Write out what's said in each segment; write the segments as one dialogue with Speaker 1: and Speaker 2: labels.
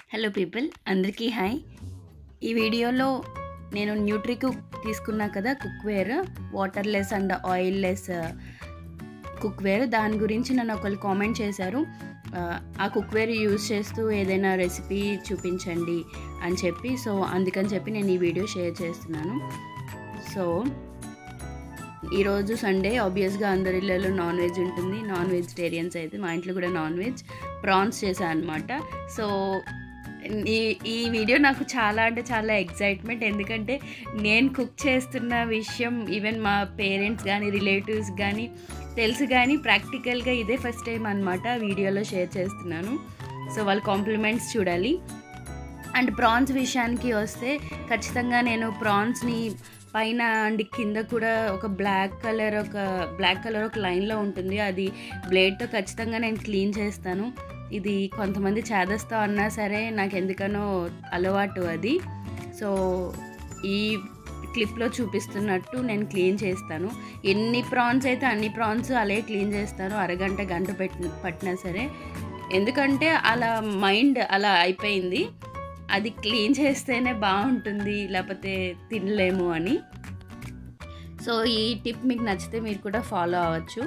Speaker 1: hello people అందరికీ hi ఈ వీడియోలో నేను న్యూట్రీ కుక్ తీసుకున్నా కదా cookware waterless and oilless cookware దాని గురించి నన్ను ఒకళ్ళు కామెంట్ చేశారు ఆ, ఆ కుక్వేర్ యూజ్ చేస్తూ ఏదైనా రెసిపీ చూపించండి అని చెప్పి సో అందుకని చెప్పి నేను ఈ వీడియో షేర్ చేస్తున్నాను సో ఈరోజు సండే ఆబ్వియస్గా అందరి ఇళ్ళలో నాన్ వెజ్ ఉంటుంది నాన్ వెజిటేరియన్స్ అయితే మా ఇంట్లో కూడా నాన్ వెజ్ ప్రాన్స్ చేశాను అనమాట సో ఈ ఈ వీడియో నాకు చాలా అంటే చాలా ఎగ్జైట్మెంట్ ఎందుకంటే నేను కుక్ చేస్తున్న విషయం ఈవెన్ మా పేరెంట్స్ కానీ రిలేటివ్స్ కానీ తెలుసు కానీ ప్రాక్టికల్గా ఇదే ఫస్ట్ టైం అనమాట వీడియోలో షేర్ చేస్తున్నాను సో వాళ్ళ కాంప్లిమెంట్స్ చూడాలి అండ్ ప్రాన్స్ విషయానికి వస్తే ఖచ్చితంగా నేను ప్రాన్స్ని పైన అండ్ కింద కూడా ఒక బ్లాక్ కలర్ ఒక బ్లాక్ కలర్ ఒక లైన్లో ఉంటుంది అది బ్లేడ్తో ఖచ్చితంగా నేను క్లీన్ చేస్తాను ఇది కొంతమంది చేదస్తా అన్నా సరే నాకు ఎందుకనో అలవాటు అది సో ఈ క్లిప్లో చూపిస్తున్నట్టు నేను క్లీన్ చేస్తాను ఎన్ని ప్రాన్స్ అయితే అన్ని ప్రాన్స్ అలాగే క్లీన్ చేస్తాను అరగంట గంట పెట్టి పట్టినా సరే ఎందుకంటే అలా మైండ్ అలా అయిపోయింది అది క్లీన్ చేస్తేనే బాగుంటుంది లేకపోతే తినలేము అని సో ఈ టిప్ మీకు నచ్చితే మీరు కూడా ఫాలో అవ్వచ్చు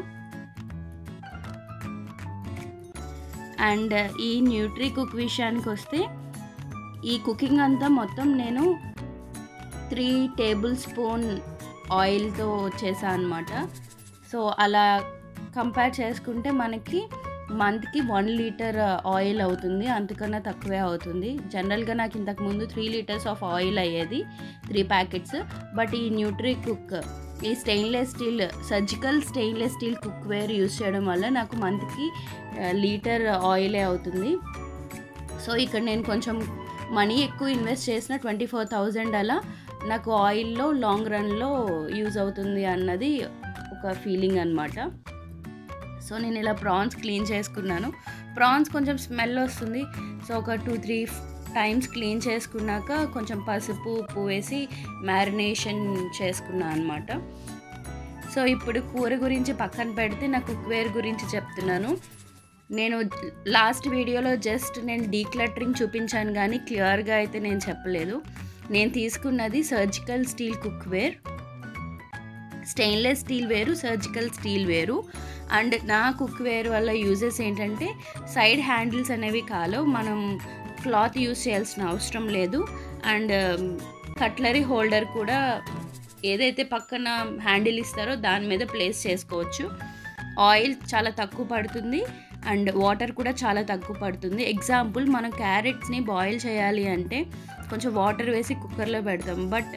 Speaker 1: అండ్ ఈ న్యూట్రీ కుక్ విషయానికి వస్తే ఈ కుకింగ్ అంతా మొత్తం నేను త్రీ టేబుల్ స్పూన్ ఆయిల్తో చేశాను అనమాట సో అలా కంపేర్ చేసుకుంటే మనకి మంత్కి వన్ లీటర్ ఆయిల్ అవుతుంది అంతకన్నా తక్కువే అవుతుంది జనరల్గా నాకు ఇంతకుముందు త్రీ లీటర్స్ ఆఫ్ ఆయిల్ అయ్యేది త్రీ ప్యాకెట్స్ బట్ ఈ న్యూట్రీ కుక్ ఈ stainless steel surgical stainless steel cookware use చేయడం వల్ల నాకు మంత్కి లీటర్ ఆయిలే అవుతుంది సో ఇక్కడ నేను కొంచెం మనీ ఎక్కువ ఇన్వెస్ట్ చేసిన ట్వంటీ ఫోర్ థౌజండ్ అలా నాకు ఆయిల్లో లాంగ్ రన్లో యూజ్ అవుతుంది అన్నది ఒక ఫీలింగ్ అనమాట సో నేను ఇలా ప్రాన్స్ క్లీన్ చేసుకున్నాను ప్రాన్స్ కొంచెం స్మెల్ వస్తుంది సో ఒక టూ త్రీ టైమ్స్ క్లీన్ చేసుకున్నాక కొంచెం పసుపు ఉప్పు వేసి మ్యారినేషన్ చేసుకున్నాను అనమాట సో ఇప్పుడు కూర గురించి పక్కన పెడితే నా కుక్వేర్ గురించి చెప్తున్నాను నేను లాస్ట్ వీడియోలో జస్ట్ నేను డీక్లటరింగ్ చూపించాను కానీ క్లియర్గా అయితే నేను చెప్పలేదు నేను తీసుకున్నది surgical steel cookware stainless steel వేరు సర్జికల్ స్టీల్ వేరు అండ్ నా కుక్వేర్ వల్ల యూజెస్ ఏంటంటే సైడ్ హ్యాండిల్స్ అనేవి కాలో మనం క్లాత్ యూజ్ చేయాల్సిన అవసరం లేదు అండ్ కట్లరీ హోల్డర్ కూడా ఏదైతే పక్కన హ్యాండిల్ ఇస్తారో దాని మీద ప్లేస్ చేసుకోవచ్చు ఆయిల్ చాలా తక్కువ పడుతుంది అండ్ వాటర్ కూడా చాలా తక్కువ పడుతుంది ఎగ్జాంపుల్ మనం క్యారెట్స్ని బాయిల్ చేయాలి అంటే కొంచెం వాటర్ వేసి కుక్కర్లో పెడతాం బట్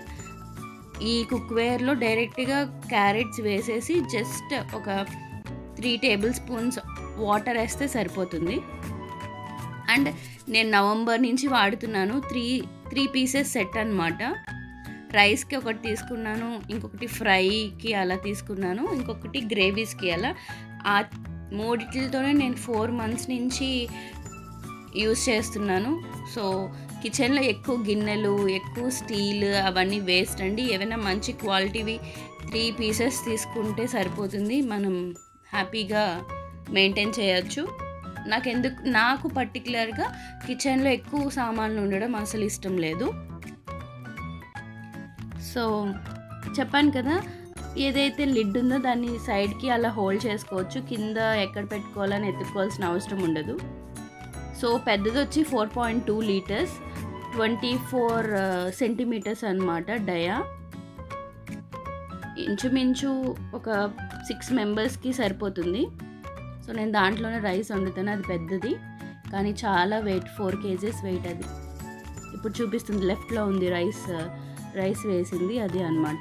Speaker 1: ఈ కుక్వేర్లో డైరెక్ట్గా క్యారెట్స్ వేసేసి జస్ట్ ఒక త్రీ టేబుల్ స్పూన్స్ వాటర్ వేస్తే సరిపోతుంది అండ్ నేను నవంబర్ నుంచి వాడుతున్నాను త్రీ త్రీ పీసెస్ సెట్ అనమాట రైస్కి ఒకటి తీసుకున్నాను ఇంకొకటి ఫ్రైకి అలా తీసుకున్నాను ఇంకొకటి గ్రేవీస్కి అలా ఆ మూడిటితోనే నేను ఫోర్ మంత్స్ నుంచి యూస్ చేస్తున్నాను సో కిచెన్లో ఎక్కువ గిన్నెలు ఎక్కువ స్టీల్ అవన్నీ వేస్ట్ అండి ఏమైనా మంచి క్వాలిటీవి త్రీ పీసెస్ తీసుకుంటే సరిపోతుంది మనం హ్యాపీగా మెయింటైన్ చేయొచ్చు నాకు ఎందుకు నాకు పర్టికులర్గా కిచెన్లో ఎక్కువ సామాన్లు ఉండడం అసలు ఇష్టం లేదు సో చెప్పాను కదా ఏదైతే లిడ్ ఉందో దాన్ని సైడ్కి అలా హోల్డ్ చేసుకోవచ్చు కింద ఎక్కడ పెట్టుకోవాలని ఎత్తుక్కోవాల్సిన అవసరం ఉండదు సో పెద్దది వచ్చి four point two litres twenty four centimetres అనమాట డయా ఇంచుమించు ఒక సిక్స్ మెంబర్స్కి సరిపోతుంది సో నేను దాంట్లోనే రైస్ వండుతాను అది పెద్దది కానీ చాలా వెయిట్ ఫోర్ కేజీస్ వెయిట్ అది ఇప్పుడు చూపిస్తుంది లెఫ్ట్లో ఉంది రైస్ రైస్ వేసింది అది అనమాట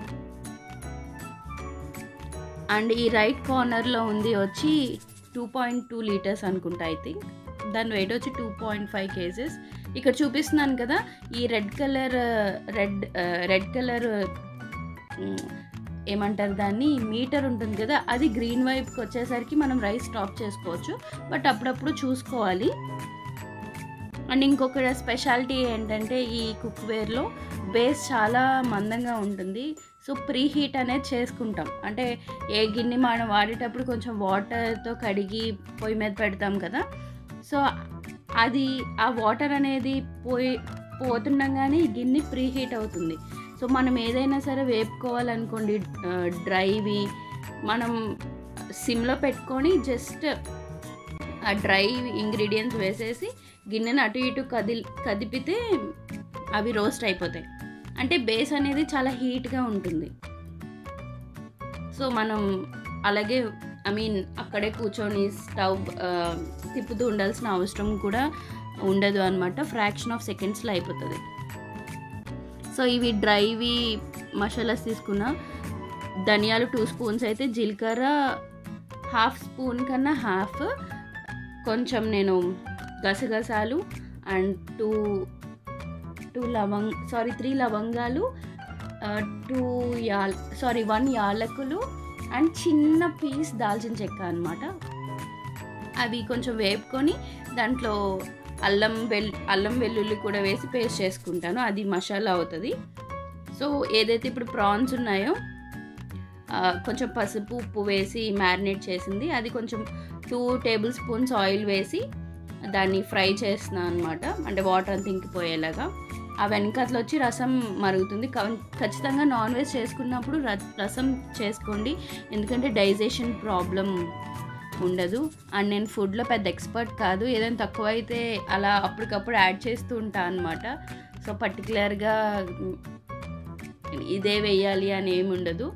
Speaker 1: అండ్ ఈ రైట్ కార్నర్లో ఉంది వచ్చి టూ పాయింట్ టూ లీటర్స్ అనుకుంటా ఐ థింక్ దాని వెయిట్ వచ్చి టూ పాయింట్ ఫైవ్ కేజెస్ ఇక్కడ చూపిస్తున్నాను కదా ఈ red colour red red colour ఏమంటారు దాన్ని మీటర్ ఉంటుంది కదా అది గ్రీన్ వైపుకి వచ్చేసరికి మనం రైస్ స్టాప్ చేసుకోవచ్చు బట్ అప్పుడప్పుడు చూసుకోవాలి అండ్ ఇంకొక స్పెషాలిటీ ఏంటంటే ఈ కుక్వేర్లో బేస్ చాలా మందంగా ఉంటుంది సో ప్రీ హీట్ అనేది చేసుకుంటాం అంటే ఏ గిన్నె మనం వాడేటప్పుడు కొంచెం వాటర్తో కడిగి పొయ్యి మీద పెడతాం కదా సో అది ఆ వాటర్ అనేది పోయి పోతుండగానే ఈ గిన్నె ప్రీ హీట్ అవుతుంది సో మనం ఏదైనా సరే వేపుకోవాలనుకోండి ఆ, డ్రైవి మనం సిమ్లో పెట్టుకొని జస్ట్ ఆ డ్రై ఇంగ్రీడియంట్స్ వేసేసి గిన్నెని అటు ఇటు కది కదిపితే అవి రోస్ట్ అయిపోతాయి అంటే బేస్ అనేది చాలా హీట్గా ఉంటుంది సో మనం అలాగే ఐ మీన్ అక్కడే కూర్చొని స్టవ్ ఆ, తిప్పుతూ ఉండాల్సిన అవసరం కూడా ఉండదు అనమాట ఫ్రాక్షన్ ఆఫ్ సెకండ్స్లో అయిపోతుంది సో ఇవి డ్రైవి మసాలాస్ తీసుకున్న ధనియాలు టూ స్పూన్స్ అయితే జీలకర్ర హాఫ్ స్పూన్ కన్నా హాఫ్ కొంచెం నేను గసగసాలు అండ్ టూ టూ లవంగ్ సారీ త్రీ లవంగాలు టూ యాల్ సారీ వన్ యాలకులు అండ్ చిన్న పీస్ దాల్చిన చెక్క అనమాట అవి కొంచెం వేపుకొని దాంట్లో అల్లం వెల్ అల్లం వెల్లుల్లి కూడా వేసి పేస్ట్ చేసుకుంటాను అది మసాలా అవుతుంది సో ఏదైతే ఇప్పుడు ప్రాన్స్ ఉన్నాయో ఆ, కొంచెం పసుపు ఉప్పు వేసి మ్యారినేట్ చేసింది అది కొంచెం టూ టేబుల్ స్పూన్స్ ఆయిల్ వేసి దాన్ని ఫ్రై చేస్తున్నాను అనమాట అంటే వాటర్ అంతా ఇంకిపోయేలాగా ఆ వెనకట్లో వచ్చి రసం మరుగుతుంది కం- ఖచ్చితంగా నాన్ వెజ్ చేసుకున్నప్పుడు ర- రసం చేసుకోండి ఎందుకంటే డైజెషన్ ప్రాబ్లం ఉండదు అండ్ నేను ఫుడ్లో పెద్ద ఎక్స్పర్ట్ కాదు ఏదైనా తక్కువ అయితే అలా అప్పటికప్పుడు యాడ్ చేస్తూ ఉంటా అనమాట సో పర్టికులర్గా ఇదే వేయాలి అని ఏమి ఉండదు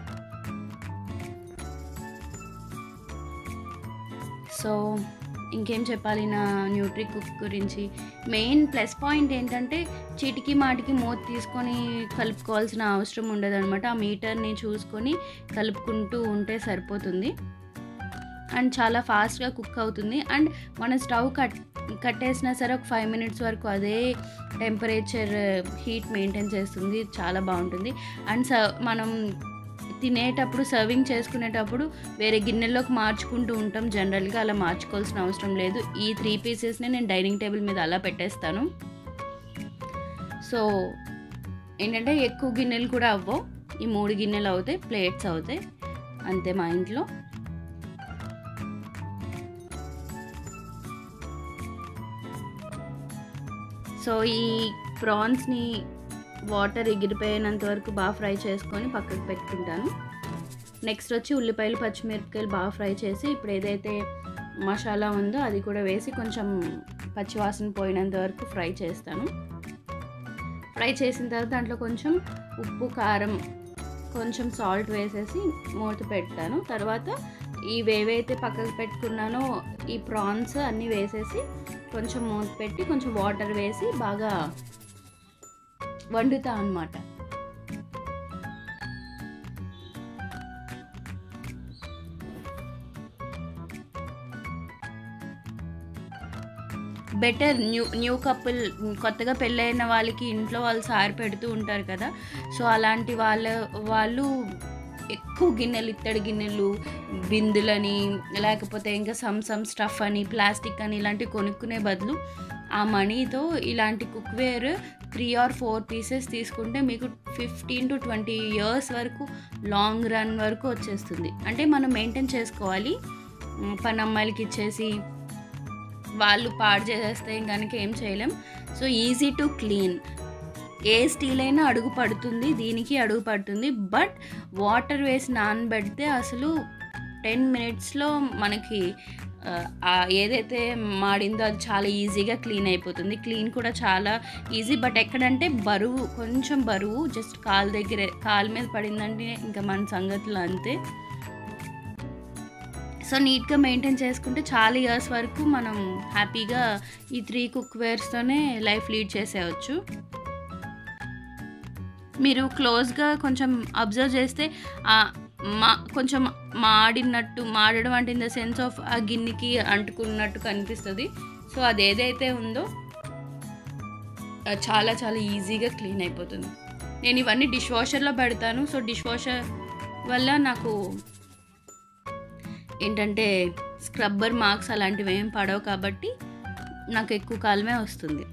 Speaker 1: సో ఇంకేం చెప్పాలి నా న్యూట్రీ కుక్ గురించి మెయిన్ ప్లస్ పాయింట్ ఏంటంటే చీటికి మాటికి మూత తీసుకొని కలుపుకోవాల్సిన అవసరం ఉండదు అనమాట ఆ మీటర్ని చూసుకొని కలుపుకుంటూ ఉంటే సరిపోతుంది అండ్ చాలా ఫాస్ట్గా కుక్ అవుతుంది అండ్ మన స్టవ్ కట్ కట్టేసినా సరే ఒక ఫైవ్ మినిట్స్ వరకు అదే టెంపరేచర్ హీట్ మెయింటైన్ చేస్తుంది చాలా బాగుంటుంది అండ్ స మనం తినేటప్పుడు సర్వింగ్ చేసుకునేటప్పుడు వేరే గిన్నెల్లోకి మార్చుకుంటూ ఉంటాం జనరల్గా అలా మార్చుకోవాల్సిన అవసరం లేదు ఈ త్రీ పీసెస్ని నేను డైనింగ్ టేబుల్ మీద అలా పెట్టేస్తాను సో ఏంటంటే ఎక్కువ గిన్నెలు కూడా అవ్వవు ఈ మూడు గిన్నెలు అవుతాయి ప్లేట్స్ అవుతాయి అంతే మా ఇంట్లో సో ఈ ప్రాన్స్ని వాటర్ ఎగిరిపోయినంత వరకు బాగా ఫ్రై చేసుకొని పక్కకు పెట్టుకుంటాను నెక్స్ట్ వచ్చి ఉల్లిపాయలు పచ్చిమిరపకాయలు బాగా ఫ్రై చేసి ఇప్పుడు ఏదైతే మసాలా ఉందో అది కూడా వేసి కొంచెం పచ్చివాసన పోయినంత వరకు ఫ్రై చేస్తాను ఫ్రై చేసిన తర్వాత దాంట్లో కొంచెం ఉప్పు కారం కొంచెం సాల్ట్ వేసేసి మూత పెడతాను తర్వాత ఇవేవైతే పక్కకు పెట్టుకున్నానో ఈ ప్రాన్స్ అన్నీ వేసేసి కొంచెం మూత పెట్టి కొంచెం వాటర్ వేసి బాగా వండుతా అన్నమాట బెటర్ న్యూ న్యూ కపుల్ కొత్తగా పెళ్ళైన వాళ్ళకి ఇంట్లో వాళ్ళు సారి పెడుతూ ఉంటారు కదా సో అలాంటి వాళ్ళ వాళ్ళు ఎక్కువ గిన్నెలు ఇత్తడి గిన్నెలు బిందులని లేకపోతే ఇంకా సమ్ సమ్ స్టఫ్ అని ప్లాస్టిక్ అని ఇలాంటివి కొనుక్కునే బదులు ఆ మనీతో ఇలాంటి cookware three or four pieces తీసుకుంటే మీకు ఫిఫ్టీన్ టు ట్వంటీ ఇయర్స్ వరకు లాంగ్ రన్ వరకు వచ్చేస్తుంది అంటే మనం మెయింటైన్ చేసుకోవాలి మ్, పని అమ్మాయిలకి ఇచ్చేసి వాళ్ళు పాడు చేసేస్తే కనుక ఏం చేయలేం సో ఈజీ టు క్లీన్ ఏ స్టీల్ అయినా అడుగు పడుతుంది దీనికి అడుగు పడుతుంది బట్ వాటర్ వేసి నానబెడితే అసలు టెన్ మినిట్స్లో మనకి ఆ, ఆ ఏదైతే మాడిందో అది చాలా ఈజీగా క్లీన్ అయిపోతుంది క్లీన్ కూడా చాలా ఈజీ బట్ ఎక్కడంటే బరువు కొంచెం బరువు జస్ట్ కాలు దగ్గర కాలు మీద పడిందంటే ఇంకా మన సంగతులు అంతే సో నీట్గా మెయింటైన్ చేసుకుంటే చాలా ఇయర్స్ వరకు మనం హ్యాపీగా ఈ త్రీ కుక్వేర్స్తోనే లైఫ్ లీడ్ చేసేయచ్చు మీరు క్లోజ్గా కొంచెం అబ్జర్వ్ చేస్తే ఆ మా కొంచెం మాడినట్టు మాడడం అంటే ఇన్ ద సెన్స్ ఆఫ్ ఆ గిన్నెకి అంటుకున్నట్టు కనిపిస్తుంది సో అది ఏదైతే ఉందో అది చాలా చాలా ఈజీగా క్లీన్ అయిపోతుంది నేను ఇవన్నీ డిష్ వాషర్లో పెడతాను సో డిష్ వాషర్ వల్ల నాకు ఏంటంటే స్క్రబ్బర్ మార్క్స్ అలాంటివి ఏం పడవు కాబట్టి నాకు ఎక్కువ కాలమే వస్తుంది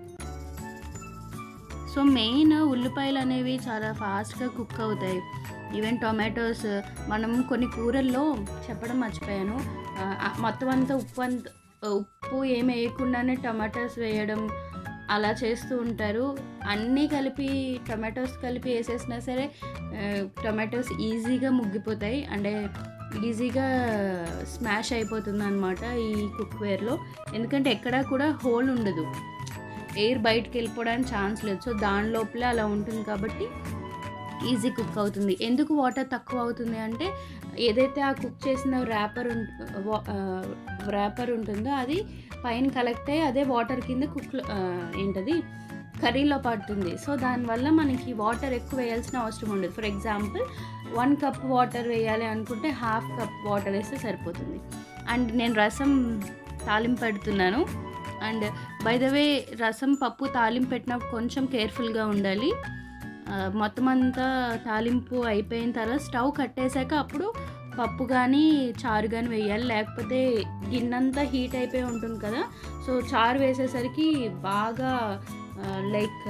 Speaker 1: సో మెయిన్ ఉల్లిపాయలు అనేవి చాలా ఫాస్ట్గా కుక్ అవుతాయి ఈవెన్ టొమాటోస్ మనం కొన్ని కూరల్లో చెప్పడం మర్చిపోయాను ఆ, ఆ, మొత్తం అంతా ఉప్పు అంత ఉప్పు ఏమి వేయకుండానే టొమాటోస్ వేయడం అలా చేస్తూ ఉంటారు అన్నీ కలిపి టొమాటోస్ కలిపి వేసేసినా సరే టొమాటోస్ ఈజీగా ముగ్గిపోతాయి అంటే ఈజీగా స్మాష్ అయిపోతుంది అనమాట ఈ కుక్వేర్లో ఎందుకంటే ఎక్కడా కూడా హోల్ ఉండదు ఎయిర్ బయటకు వెళ్ళిపోవడానికి ఛాన్స్ లేదు సో దాని లోపలే అలా ఉంటుంది కాబట్టి ఈజీ కుక్ అవుతుంది ఎందుకు వాటర్ తక్కువ అవుతుంది అంటే ఏదైతే ఆ కుక్ చేసిన ర్యాపర్ ర్యాపర్ ఉంటుందో అది పైన కలెక్ట్ అయ్యి అదే వాటర్ కింద కుక్ ఏంటది కర్రీలో పడుతుంది సో దానివల్ల మనకి వాటర్ ఎక్కువ వేయాల్సిన అవసరం ఉండదు for example one cup water వేయాలి అనుకుంటే హాఫ్ కప్ వాటర్ వేస్తే సరిపోతుంది అండ్ నేను రసం తాలింపు పెడుతున్నాను అండ్ బై ద వే రసం పప్పు తాలింపు పెట్టినప్పుడు కొంచెం కేర్ఫుల్గా ఉండాలి ఆ, మొత్తం అంతా తాలింపు అయిపోయిన తర్వాత స్టవ్ కట్టేశాక అప్పుడు పప్పు కానీ చారు కానీ వేయాలి లేకపోతే గిన్నెంతా హీట్ అయిపోయి ఉంటుంది కదా సో చారు వేసేసరికి బాగా లైక్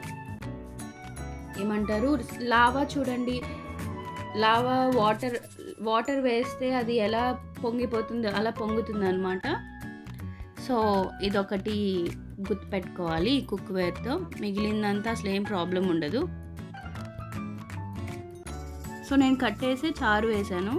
Speaker 1: ఏమంటారు లావా చూడండి లావా వాటర్ వాటర్ వేస్తే అది ఎలా పొంగిపోతుందో అలా పొంగుతుంది అనమాట సో ఇదొకటి గుర్తుపెట్టుకోవాలి ఈ కుక్వేర్తో మిగిలిందంతా అసలు ఏం ప్రాబ్లం ఉండదు సో నేను కట్టేసి చారు వేసాను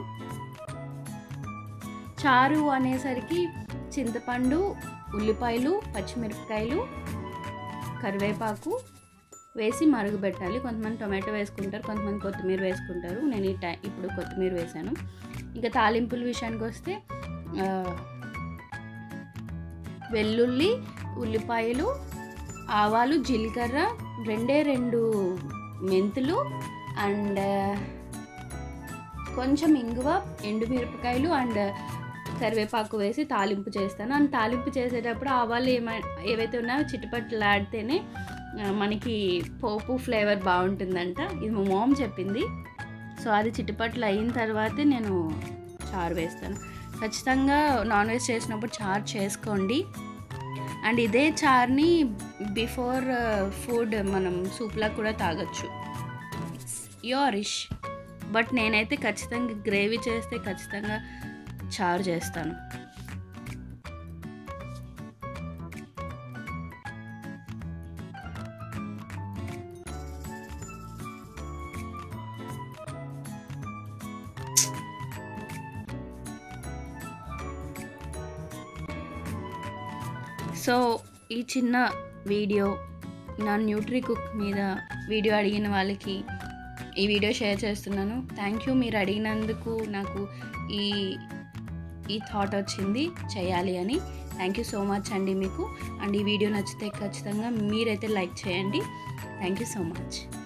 Speaker 1: చారు అనేసరికి చింతపండు ఉల్లిపాయలు పచ్చిమిరపకాయలు కరివేపాకు వేసి మరుగుపెట్టాలి కొంతమంది టొమాటో వేసుకుంటారు కొంతమంది కొత్తిమీర వేసుకుంటారు నేను ఈ టై ఇప్పుడు కొత్తిమీర వేసాను ఇంకా తాలింపుల విషయానికి వస్తే ఆ, వెల్లుల్లి ఉల్లిపాయలు ఆవాలు జీలకర్ర రెండే రెండు మెంతులు అండ్ కొంచెం ఇంగువ ఎండుమిరపకాయలు అండ్ కరివేపాకు వేసి తాలింపు చేస్తాను అండ్ తాలింపు చేసేటప్పుడు ఆవాలు ఏమై ఏవైతే ఉన్నాయో చిట్టుపట్లాడితేనే ఆ, మనకి పోపు ఫ్లేవర్ బాగుంటుందంట ఇది మా మామ్ చెప్పింది సో అది చిట్టుపట్లు అయిన తర్వాతే నేను చారు వేస్తాను ఖచ్చితంగా నాన్ వెజ్ చేసినప్పుడు చారు చేసుకోండి అండ్ ఇదే చార్ని బిఫోర్ ఫుడ్ మనం సూప్లా కూడా తాగొచ్చు యోరిష్ బట్ నేనైతే ఖచ్చితంగా గ్రేవీ చేస్తే ఖచ్చితంగా చారు చేస్తాను సో ఈ చిన్న వీడియో నా న్యూట్రీ కుక్ మీద వీడియో అడిగిన వాళ్ళకి ఈ వీడియో షేర్ చేస్తున్నాను థ్యాంక్ యూ మీరు అడిగినందుకు నాకు ఈ ఈ థాట్ వచ్చింది చేయాలి అని థ్యాంక్ యూ సో మచ్ అండి మీకు అండ్ ఈ వీడియో నచ్చితే ఖచ్చితంగా మీరైతే లైక్ చేయండి థ్యాంక్ యూ సో మచ్